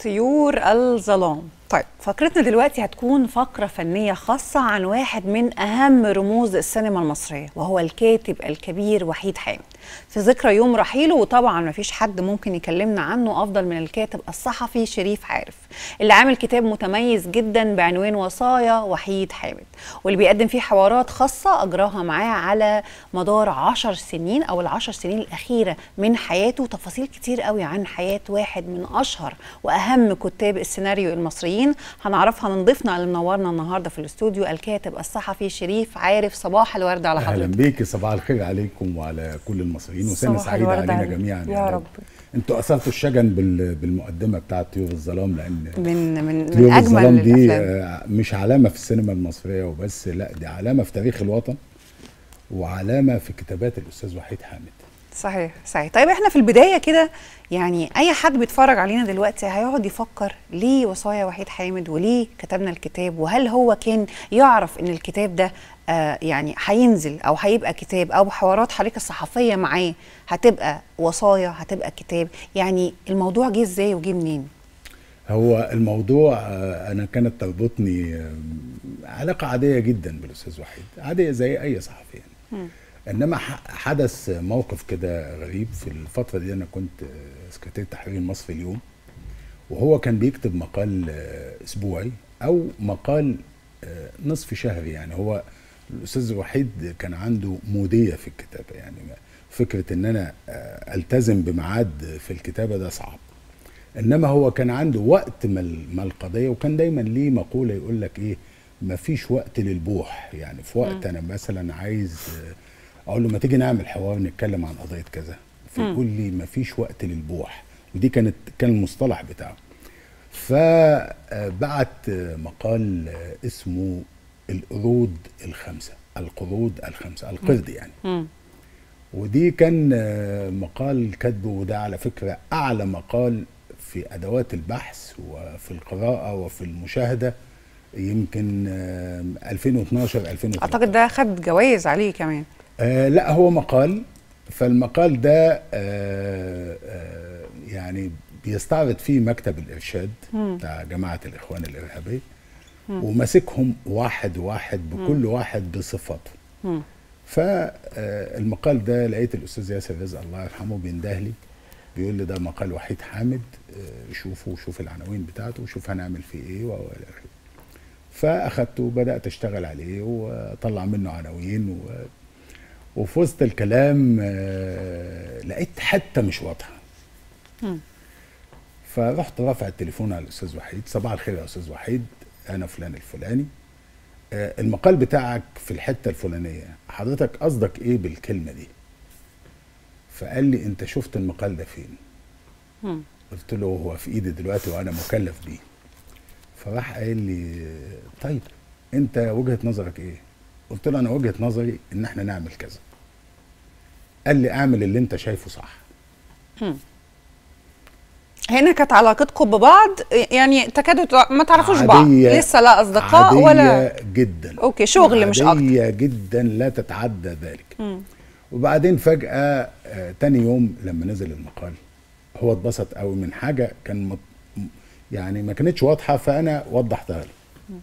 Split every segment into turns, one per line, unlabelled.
طيور الظلام طيب فقرتنا دلوقتي هتكون فقرة فنية خاصة عن واحد من أهم رموز السينما المصرية وهو الكاتب الكبير وحيد حامد في ذكرى يوم رحيله وطبعا مفيش حد ممكن يكلمنا عنه أفضل من الكاتب الصحفي شريف عارف اللي عامل كتاب متميز جدا بعنوان وصايا وحيد حامد واللي بيقدم فيه حوارات خاصة أجراها معاه على مدار عشر سنين أو العشر سنين الأخيرة من حياته تفاصيل كتير قوي عن حياة واحد من أشهر وأهم كتاب السيناريو المصريين هنعرفها من ضيفنا اللي منورنا النهارده في الاستوديو الكاتب الصحفي شريف عارف صباح الورد على حضرتك
اهلا بيكي صباح الخير عليكم وعلى كل المصريين وسنه
صباح
سعيده
الورد
علينا
عليك.
جميعا
يا رب.
انتوا اثرتوا الشجن بال- بالمقدمه بتاعت طيور الظلام لان
من من من
طيور
اجمل
الظلام دي
الافلام
آه، مش علامه في السينما المصريه وبس لا دي علامه في تاريخ الوطن وعلامه في كتابات الاستاذ وحيد حامد
صحيح صحيح طيب احنا في البدايه كده يعني اي حد بيتفرج علينا دلوقتي هيقعد يفكر ليه وصايا وحيد حامد وليه كتبنا الكتاب وهل هو كان يعرف ان الكتاب ده آه يعني هينزل او هيبقى كتاب او حوارات حضرتك الصحفيه معاه هتبقى وصايا هتبقى كتاب يعني الموضوع جه ازاي وجه منين
هو الموضوع آه، انا كانت تربطني آه، علاقه عاديه جدا بالاستاذ وحيد عاديه زي اي صحفي يعني. انما ح- حدث موقف كده غريب في الفتره دي انا كنت آه، سكرتير تحرير المصري اليوم وهو كان بيكتب مقال آه، اسبوعي او مقال آه، نصف شهري يعني هو الاستاذ وحيد كان عنده موديه في الكتابه يعني فكره ان انا آه، التزم بميعاد في الكتابه ده صعب انما هو كان عنده وقت ما ال- ما القضيه وكان دايما ليه مقوله يقول لك ايه ما فيش وقت للبوح يعني في وقت انا مثلا عايز آه، اقول له ما تيجي نعمل حوار نتكلم عن قضيه كذا فيقول لي ما فيش وقت للبوح ودي كانت كان المصطلح بتاعه فبعت مقال آه، اسمه القرود الخمسه القرود الخمسه القرد يعني
مم.
ودي كان آه، مقال كاتبه وده على فكرة أعلى مقال في أدوات البحث وفي القراءة وفي المشاهدة يمكن آه، 2012 2013
اعتقد ده خد جوائز عليه كمان
آه لا هو مقال فالمقال ده آه آه يعني بيستعرض فيه مكتب الإرشاد بتاع جماعة الإخوان الإرهابية وماسكهم واحد واحد بكل واحد بصفاته
مم.
فالمقال ده لقيت الاستاذ ياسر رزق الله يرحمه بينده لي بيقول لي ده مقال وحيد حامد آه، شوفه وشوف العناوين بتاعته وشوف هنعمل فيه ايه والى اخره فاخدته وبدات اشتغل عليه واطلع منه عناوين و... وفي وسط الكلام آه، لقيت حته مش واضحه فرحت رافع التليفون على الاستاذ وحيد صباح الخير يا استاذ وحيد انا فلان الفلاني آه، المقال بتاعك في الحته الفلانيه حضرتك قصدك ايه بالكلمه دي فقال لي انت شفت المقال ده فين
مم.
قلت له هو في ايدي دلوقتي وانا مكلف بيه فراح قايل لي طيب انت وجهه نظرك ايه قلت له انا وجهه نظري ان احنا نعمل كذا قال لي اعمل اللي انت شايفه صح
هنا كانت علاقتكم ببعض يعني تكادوا تع- ما تعرفوش بعض
عادية-
لسه لا اصدقاء
عادية
ولا
جدا
اوكي شغل مش اكتر
عادية جدا لا تتعدى ذلك وبعدين فجأة آه تاني يوم لما نزل المقال هو اتبسط قوي من حاجة كان مت يعني ما كانتش واضحة فأنا وضحتها له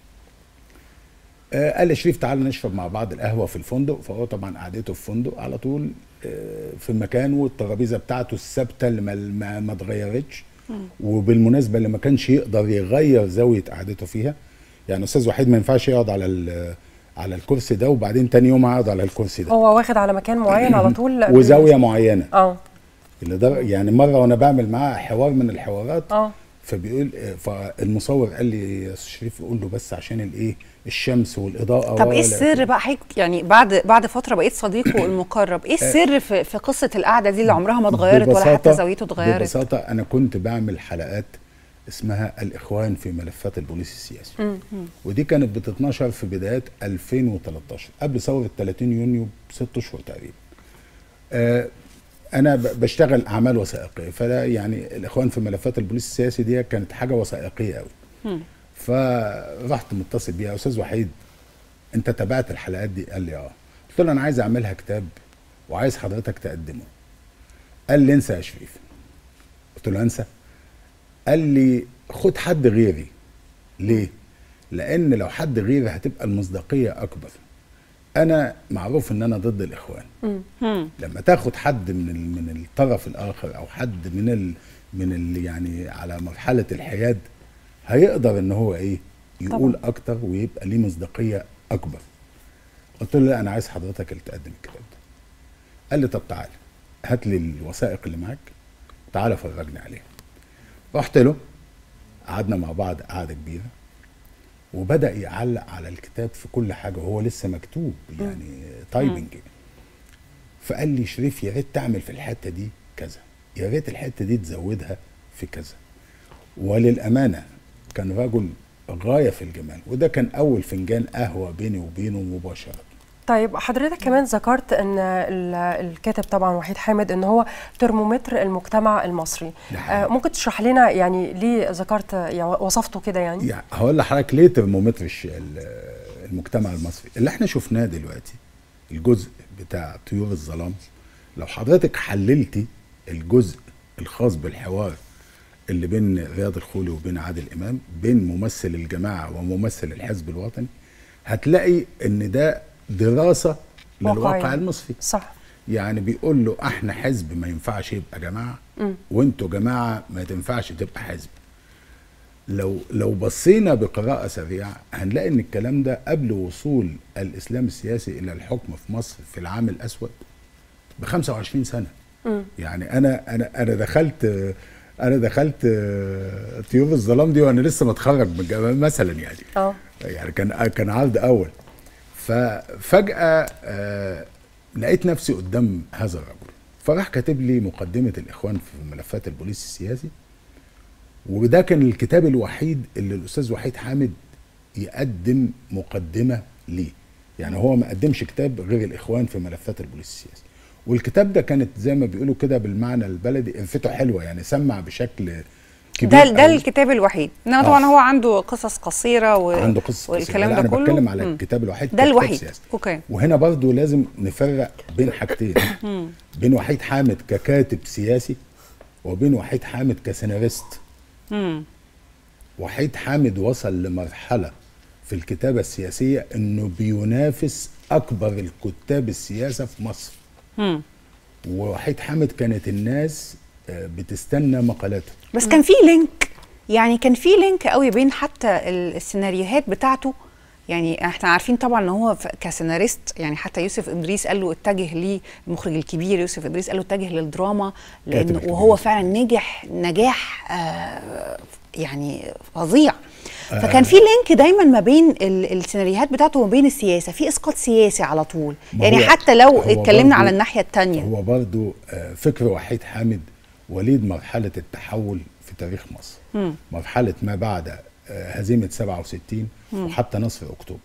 آه قال لي شريف تعالى نشرب مع بعض القهوة في الفندق فهو طبعا قعدته في فندق على طول آه في مكانه والترابيزة بتاعته الثابتة اللي ما, ما, ما اتغيرتش وبالمناسبة اللي ما كانش يقدر يغير زاوية قعدته فيها يعني أستاذ وحيد ما ينفعش يقعد على ال- على الكرسي ده وبعدين تاني يوم اقعد على الكرسي ده
هو واخد على مكان معين على طول
وزاويه معينه
اه
اللي ده يعني مره وانا بعمل معاه حوار من الحوارات
اه
فبيقول فالمصور قال لي يا أستاذ شريف قول له بس عشان الايه الشمس والاضاءه
طب ايه
ولا-
السر بقى حضرتك يعني بعد بعد فتره بقيت صديقه المقرب ايه السر في, في قصه القعده دي اللي عمرها ما اتغيرت ولا حتى
ببساطة-
زاويته اتغيرت
ببساطه انا كنت بعمل حلقات اسمها الاخوان في ملفات البوليس السياسي ودي كانت بتتنشر في بدايات 2013 قبل ثوره 30 يونيو بست اشهر تقريبا آه، انا ب- بشتغل اعمال وثائقيه فلا يعني الاخوان في ملفات البوليس السياسي دي كانت حاجه وثائقيه قوي فرحت متصل بيها استاذ وحيد انت تابعت الحلقات دي قال لي اه قلت له انا عايز اعملها كتاب وعايز حضرتك تقدمه قال لي انسى يا شريف قلت له انسى قال لي خد حد غيري ليه لان لو حد غيري هتبقى المصداقيه اكبر انا معروف ان انا ضد الاخوان
مم.
لما تاخد حد من ال- من الطرف الاخر او حد من ال من ال يعني على مرحله الحياد هيقدر ان هو ايه يقول
طبعاً.
اكتر ويبقى ليه مصداقيه اكبر قلت له لا انا عايز حضرتك اللي تقدم الكتاب ده قال لي طب تعالى هات لي الوثائق اللي معاك تعالى فرجني عليها رحت له قعدنا مع بعض قعده كبيره وبدا يعلق على الكتاب في كل حاجه وهو لسه مكتوب يعني تايبنج فقال لي شريف يا ريت تعمل في الحته دي كذا يا ريت الحته دي تزودها في كذا وللامانه كان رجل غايه في الجمال وده كان اول فنجان قهوه بيني وبينه مباشره
طيب حضرتك كمان ذكرت ان ال- الكاتب طبعا وحيد حامد ان هو ترمومتر المجتمع المصري
ده حقيقي.
آه ممكن تشرح لنا يعني ليه ذكرت يعني وصفته كده يعني
يعني هقول لحضرتك ليه ترمومتر الش- ال- المجتمع المصري اللي احنا شفناه دلوقتي الجزء بتاع طيور الظلام لو حضرتك حللتي الجزء الخاص بالحوار اللي بين رياض الخولي وبين عادل امام بين ممثل الجماعه وممثل الحزب الوطني هتلاقي ان ده دراسه للواقع
واقعية.
المصري
صح
يعني بيقول له احنا حزب ما ينفعش يبقى جماعه وانتوا جماعه ما تنفعش تبقى حزب لو لو بصينا بقراءه سريعه هنلاقي ان الكلام ده قبل وصول الاسلام السياسي الى الحكم في مصر في العام الاسود ب 25 سنه يعني انا انا انا دخلت انا دخلت آه، طيور الظلام دي وانا لسه متخرج من الجامعه مثلا يعني
اه
يعني كان كان عرض اول ففجاه آه لقيت نفسي قدام هذا الرجل فراح كاتب لي مقدمه الاخوان في ملفات البوليس السياسي وده كان الكتاب الوحيد اللي الاستاذ وحيد حامد يقدم مقدمه ليه يعني هو ما قدمش كتاب غير الاخوان في ملفات البوليس السياسي والكتاب ده كانت زي ما بيقولوا كده بالمعنى البلدي قرفته حلوه يعني سمع بشكل كبير
ده ده
قوي.
الكتاب الوحيد انما
آه.
طبعا هو عنده قصص قصيره و...
عنده قصص
والكلام
قصيرة. لا،
ده
انا
كله
بتكلم على
مم.
الكتاب الوحيد
ده
ككتاب
الوحيد
سياسي.
اوكي
وهنا برضو لازم نفرق بين حاجتين بين وحيد حامد ككاتب سياسي وبين وحيد حامد كسيناريست
مم.
وحيد حامد وصل لمرحلة في الكتابة السياسية انه بينافس اكبر الكتاب السياسة في مصر
مم.
ووحيد حامد كانت الناس آه، بتستنى مقالاته
بس كان في لينك يعني كان في لينك قوي بين حتى ال- السيناريوهات بتاعته يعني احنا عارفين طبعا ان هو ف- كسيناريست يعني حتى يوسف ادريس قال له اتجه ليه المخرج الكبير يوسف ادريس قال له اتجه للدراما لان
كاتب الكبير.
وهو فعلا نجح نجاح آه يعني فظيع فكان في لينك دايما ما بين ال- السيناريوهات بتاعته وما بين السياسه في اسقاط سياسي على طول
ما
يعني
هو-
حتى لو
هو
اتكلمنا
برضو-
على الناحيه الثانيه
هو برضو آه، فكر وحيد حامد وليد مرحلة التحول في تاريخ مصر مرحلة ما بعد آه، هزيمة 67 وحتى نصر أكتوبر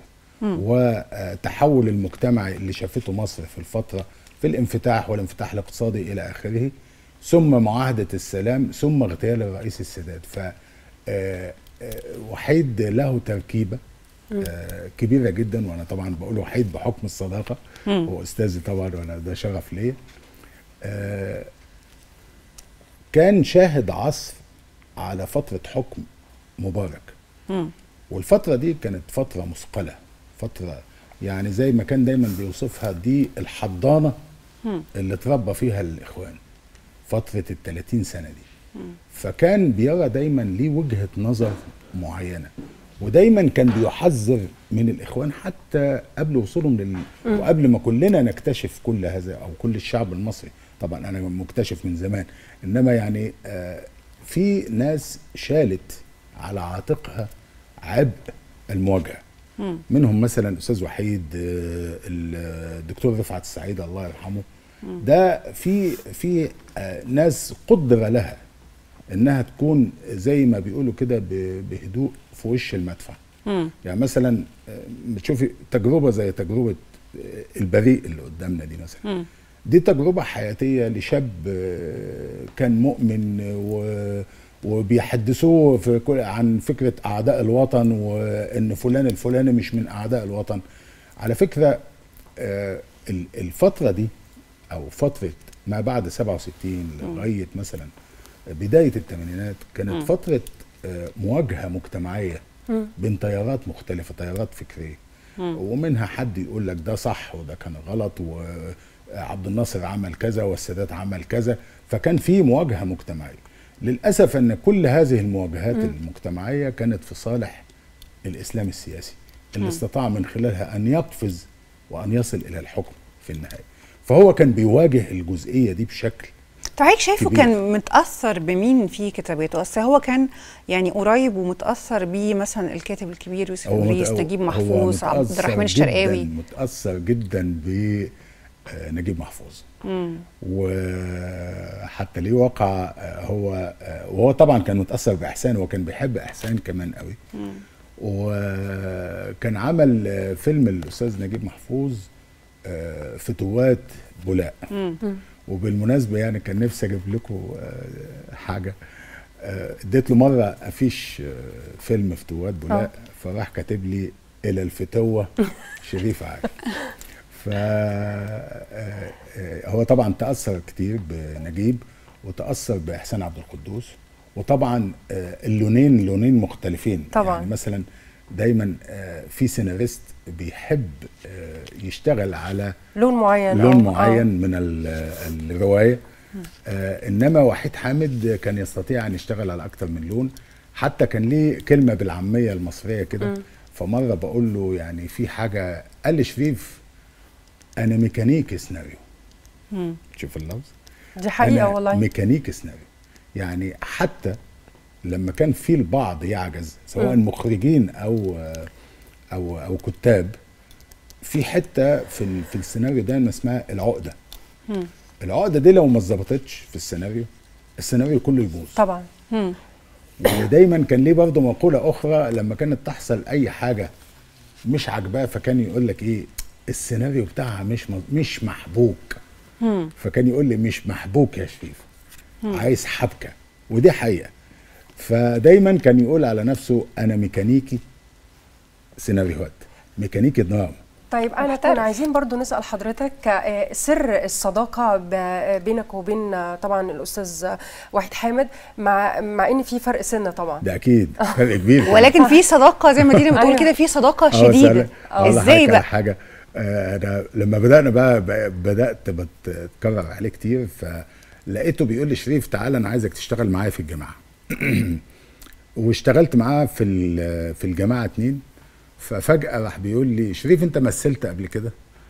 وتحول المجتمع اللي شافته مصر في الفترة في الانفتاح والانفتاح الاقتصادي إلى آخره ثم معاهدة السلام ثم اغتيال الرئيس السادات ف آه، آه، وحيد له تركيبة آه، كبيرة جدا وأنا طبعا بقول وحيد بحكم الصداقة هو أستاذي طبعا وأنا ده شرف ليا آه، كان شاهد عصر على فترة حكم مبارك والفترة دي كانت فترة مثقلة فترة يعني زي ما كان دايما بيوصفها دي الحضانة اللي اتربى فيها الإخوان فترة ال 30 سنة دي فكان بيرى دايما ليه وجهة نظر معينة ودايما كان بيحذر من الإخوان حتى قبل وصولهم لل... وقبل ما كلنا نكتشف كل هذا أو كل الشعب المصري طبعا أنا مكتشف من زمان إنما يعني آه في ناس شالت على عاتقها عبء المواجهه منهم مثلا الاستاذ وحيد آه، الدكتور رفعت السعيد الله يرحمه ده في في آه، ناس قدر لها انها تكون زي ما بيقولوا كده ب- بهدوء في وش المدفع يعني مثلا آه، بتشوفي تجربه زي تجربه آه، البريء اللي قدامنا دي مثلا دي تجربة حياتية لشاب آه، كان مؤمن و وبيحدثوه في كل عن فكرة أعداء الوطن وإن فلان الفلاني مش من أعداء الوطن على فكرة آه، ال- الفترة دي أو فترة ما بعد 67 لغاية مثلا بداية الثمانينات كانت فترة آه، مواجهه مجتمعيه بين تيارات مختلفه تيارات فكريه ومنها حد يقول لك ده صح وده كان غلط وعبد الناصر عمل كذا والسادات عمل كذا فكان في مواجهه مجتمعيه للاسف ان كل هذه المواجهات المجتمعيه كانت في صالح الاسلام السياسي اللي استطاع من خلالها ان يقفز وان يصل الى الحكم في النهايه فهو كان بيواجه الجزئيه دي بشكل
طب حضرتك شايفه
كبير.
كان متاثر بمين في كتاباته اصل هو كان يعني قريب ومتاثر بيه مثلا الكاتب الكبير يوسف
هو
ادريس
مت-
نجيب
هو
محفوظ عبد
متأثر
الرحمن
جداً-
الشرقاوي
متاثر جدا بنجيب محفوظ وحتى ليه وقع آه، هو آه، وهو طبعا كان متاثر باحسان هو كان بيحب احسان كمان قوي وكان عمل آه، فيلم الاستاذ نجيب محفوظ آه، فتوات بولاق وبالمناسبه يعني كان نفسي اجيب لكم آه، حاجه آه، اديت له مره افيش آه، فيلم فتوات بولاق فراح كاتب لي الى الفتوه شريف عارف ف آه، آه، هو طبعا تاثر كتير بنجيب وتاثر باحسان عبد القدوس وطبعا آه، اللونين لونين مختلفين
طبعاً.
يعني مثلا دايما آه، في سيناريست بيحب آه، يشتغل على
لون معين
لون
أو- آه.
معين من ال- الروايه آه انما وحيد حامد كان يستطيع ان يشتغل على اكتر من لون حتى كان ليه كلمه بالعاميه المصريه كده فمره بقول له يعني في حاجه قال لي شريف انا ميكانيكي سيناريو شوف اللفظ
دي حقيقه
أنا
والله
ميكانيكي سيناريو يعني حتى لما كان في البعض يعجز سواء مخرجين او او او كتاب في حته في ال- في السيناريو ده اسمها العقده العقده دي لو ما اتظبطتش في السيناريو السيناريو كله يبوظ
طبعا
ودايما كان ليه برضه مقوله اخرى لما كانت تحصل اي حاجه مش عاجباه فكان يقول لك ايه السيناريو بتاعها مش مز- مش محبوك فكان يقول لي مش محبوك يا شريف عايز حبكه ودي حقيقه فدايما كان يقول على نفسه انا ميكانيكي سيناريوهات ميكانيكي دراما
طيب انا
محترف.
كنا عايزين برضو نسال حضرتك آه، سر الصداقه ب- بينك وبين آه، طبعا الاستاذ وحيد حامد مع مع ان في فرق سن طبعا
ده اكيد فرق كبير
ولكن في صداقه زي ما دينا بتقول
أيوة.
كده في صداقه
آه،
شديده
سلام. أقول
ازاي
لحضرتك على
بقى
حاجه آه، انا لما بدانا بقى ب- بدات بتكرر عليه كتير فلقيته بيقول لي شريف تعالى انا عايزك تشتغل معايا في الجماعه واشتغلت معاه في ال- في الجماعه اتنين ففجاه راح بيقول لي شريف انت مثلت قبل كده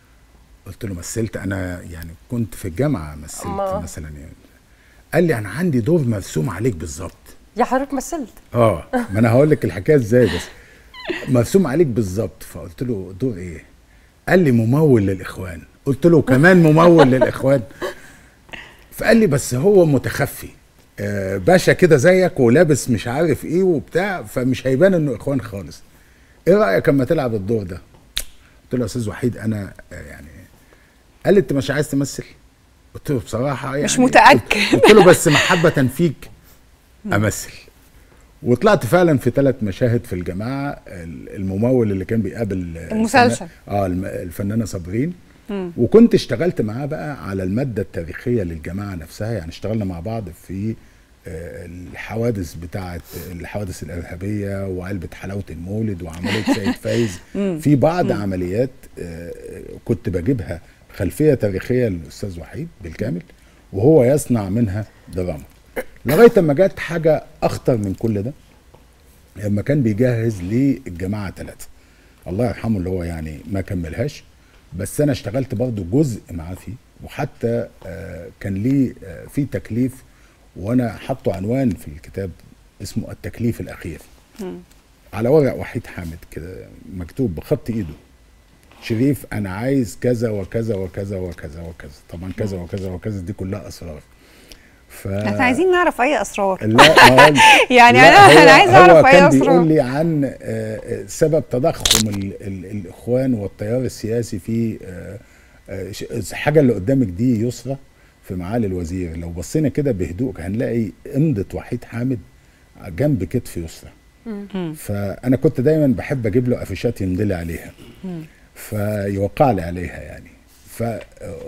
قلت له مثلت انا يعني كنت في الجامعه مثلت
أما.
مثلا يعني قال لي انا عندي دور مرسوم عليك بالظبط
يا حضرتك مثلت
اه ما انا هقول لك الحكايه ازاي بس مرسوم عليك بالظبط فقلت له دور ايه قال لي ممول للاخوان قلت له كمان ممول للاخوان فقال لي بس هو متخفي آه باشا كده زيك ولابس مش عارف ايه وبتاع فمش هيبان انه اخوان خالص ايه رايك اما تلعب الدور ده قلت له يا استاذ وحيد انا آه يعني قال لي انت مش عايز تمثل قلت له بصراحه يعني
مش متأكد.
قلت- قلت له بس محبه فيك امثل وطلعت فعلا في ثلاث مشاهد في الجماعه ال- الممول اللي كان بيقابل
المسلسل.
الفنا- اه الم- الفنانه صابرين وكنت اشتغلت معاه بقى على الماده التاريخيه للجماعه نفسها يعني اشتغلنا مع بعض في آه، الحوادث بتاعه الحوادث الارهابيه وعلبه حلاوه المولد وعمليه سيد فايز في بعض عمليات آه، كنت بجيبها خلفيه تاريخيه للاستاذ وحيد بالكامل وهو يصنع منها دراما لغايه اما جت حاجه اخطر من كل ده لما كان بيجهز للجماعه ثلاثه الله يرحمه اللي هو يعني ما كملهاش بس انا اشتغلت برضو جزء معاه فيه وحتى آه، كان ليه آه، في تكليف وانا حاطه عنوان في الكتاب اسمه التكليف الاخير على ورق وحيد حامد كده مكتوب بخط ايده شريف انا عايز كذا وكذا وكذا وكذا وكذا طبعا كذا وكذا وكذا دي كلها اسرار ف
احنا عايزين نعرف اي اسرار
لا ما هو-
يعني
لا،
أنا-
هو-
أنا عايزة
هو
أعرف أي
كان
أسرار.
بيقول لي عن آه، آه، سبب تضخم ال ال الاخوان والتيار السياسي في آه، آه، ش- الحاجه اللي قدامك دي يسرى في معالي الوزير لو بصينا كده بهدوء هنلاقي امضه وحيد حامد جنب كتف يسرى فانا كنت دايما بحب اجيب له افيشات يمضي عليها فيوقع لي عليها يعني ف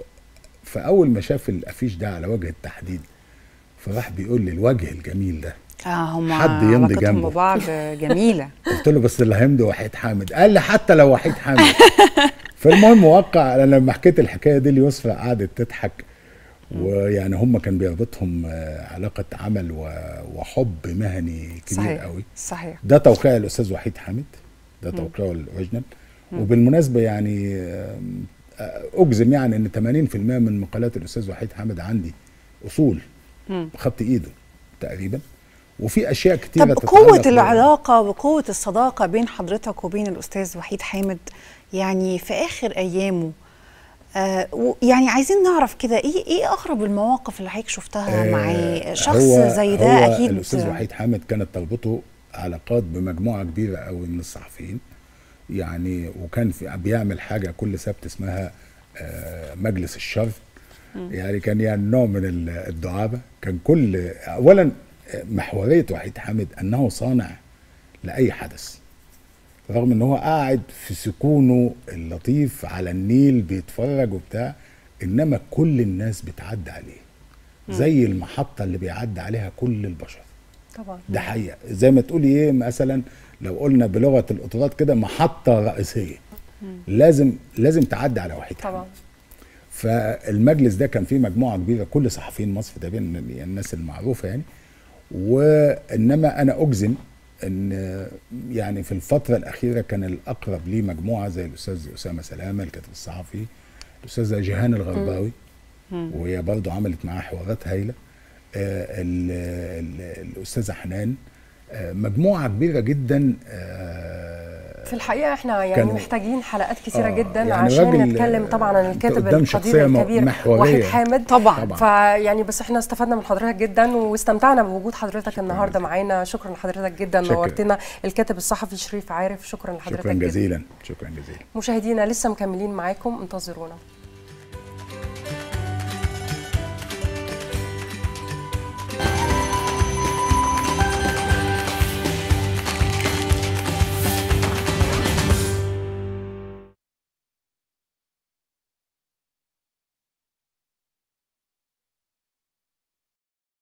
فاول ما شاف الافيش ده على وجه التحديد فراح بيقول لي الوجه الجميل ده
اه هم
حد يمضي
علاقتهم
جنبه.
ببعض جميله
قلت له بس اللي هيمضي وحيد حامد قال لي حتى لو وحيد حامد فالمهم وقع انا لما حكيت الحكايه دي ليسرى قعدت تضحك ويعني هم كان بيربطهم آه، علاقه عمل و- وحب مهني كبير
صحيح
قوي
صحيح
ده توقيع الاستاذ وحيد حامد ده توقيعه الاوريجينال وبالمناسبه يعني آم، آه، اجزم يعني ان 80% من مقالات الاستاذ وحيد حامد عندي اصول بخط ايده تقريبا وفي اشياء كتيره
طب
تتعلق
قوة
بال-
العلاقة وقوة الصداقة بين حضرتك وبين الأستاذ وحيد حامد يعني في آخر أيامه آه و- يعني عايزين نعرف كده ايه ايه اغرب المواقف اللي حضرتك شفتها
آه،
معاه شخص
هو
زي ده
هو
اكيد
الاستاذ وحيد حامد كانت تربطه علاقات بمجموعه كبيره قوي من الصحفيين يعني وكان في بيعمل حاجه كل سبت اسمها آه، مجلس الشر يعني كان يعني نوع من ال- الدعابه كان كل اولا آه، محوريه وحيد حامد انه صانع لاي حدث رغم ان هو قاعد في سكونه اللطيف على النيل بيتفرج وبتاع انما كل الناس بتعدي عليه زي المحطه اللي بيعدي عليها كل البشر
طبعا
ده حقيقه زي ما تقولي ايه مثلا لو قلنا بلغه القطارات كده محطه رئيسيه لازم لازم تعدي على واحد
طبعا
فالمجلس ده كان فيه مجموعه كبيره كل صحفيين مصر تقريبا يعني الناس المعروفه يعني وانما انا اجزم ان يعني في الفتره الاخيره كان الاقرب ليه مجموعه زي الاستاذ اسامه سلامه الكاتب الصحفي الاستاذه جيهان الغرباوي وهي برضه عملت معاه حوارات هايله آه، ال- ال- الاستاذه حنان آه، مجموعه كبيره جدا آه،
في الحقيقه احنا يعني
كانوا-
محتاجين حلقات كثيره
آه،
جدا
يعني
عشان
راجل،
نتكلم طبعا عن
أنت
الكاتب
قدام
القدير
شخصية م-
الكبير
محورية.
وحيد حامد
طبعا
طبعا.
فيعني بس احنا استفدنا من حضرتك جدا واستمتعنا بوجود حضرتك النهارده معانا شكرا لحضرتك جدا
شكرا.
نورتنا الكاتب الصحفي شريف عارف شكرا لحضرتك
شكرا
جدا
جزيلا شكرا جزيلا
مشاهدينا لسه مكملين معاكم انتظرونا